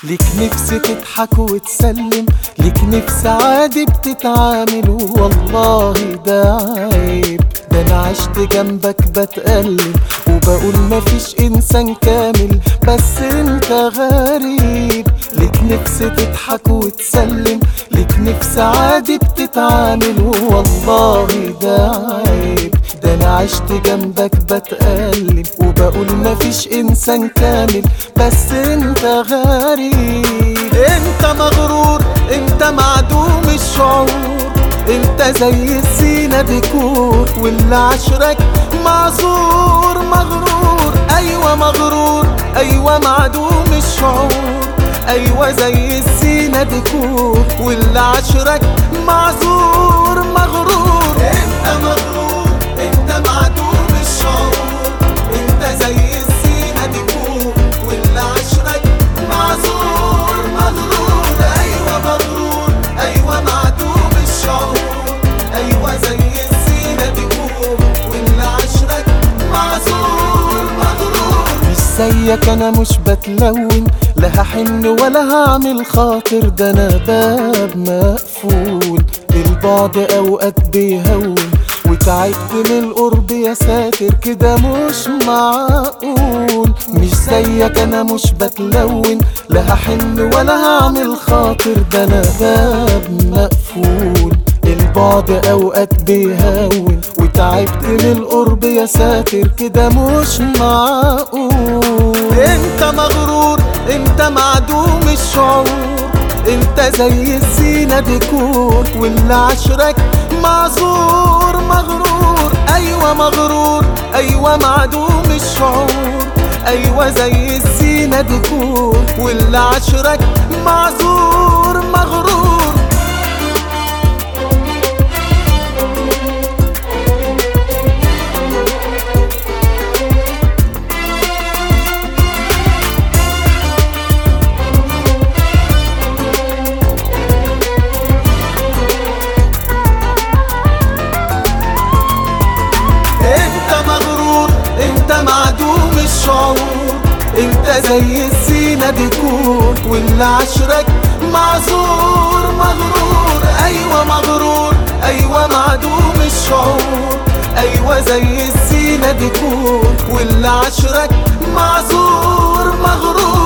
ليك نفس تضحك وتسلم ليك نفس عادي بتتعامل والله ده عيب ده انا عشت جنبك بتألم وبقول مفيش انسان كامل بس انت غريب ليك نفس تضحك وتسلم ليك نفس عادي بتتعامل والله ده عيب ده انا عشت جنبك بتألم وبقول مفيش انسان كامل بس انت غريب انت مغرور انت معدوم الشعور انت زي الزينة ديكور واللي عشرك معذور مغرور ايوه مغرور ايوه معدوم الشعور ايوه زي الزينة ديكور واللي عشرك معذور مغرور انت مغرور انت معدوم الشعور انت زي الزينة ديكور واللي عشرك معذور مغرور ايوه مغرور ايوه معدوم الشعور ايوه زي الزينة ديكور واللي عشرك معذور مغرور مش زيك انا مش بتلون لا هحن ولا هعمل خاطر ده انا باب مقفول البعد اوقات بيهون وتعبت من القرب يا ساتر كده مش معقول مش زيك انا مش بتلون لا هحن ولا هعمل خاطر ده انا باب مقفول البعد اوقات بيهون وتعبت من القرب يا ساتر كده مش معقول انت مغرور انت معدوم الشعور انت زي الزينة ديكور واللي عشرك معذور مغرور ايوه مغرور ايوه معدوم الشعور ايوه زي الزينة ديكور واللي عشرك معذور مغرور انت مغرور انت معدوم الشعور انت زي الزينة ديكور واللي عشرك معذور مغرور ايوه مغرور ايوه معدوم الشعور ايوه زي الزينة ديكور واللي عشرك معذور مغرور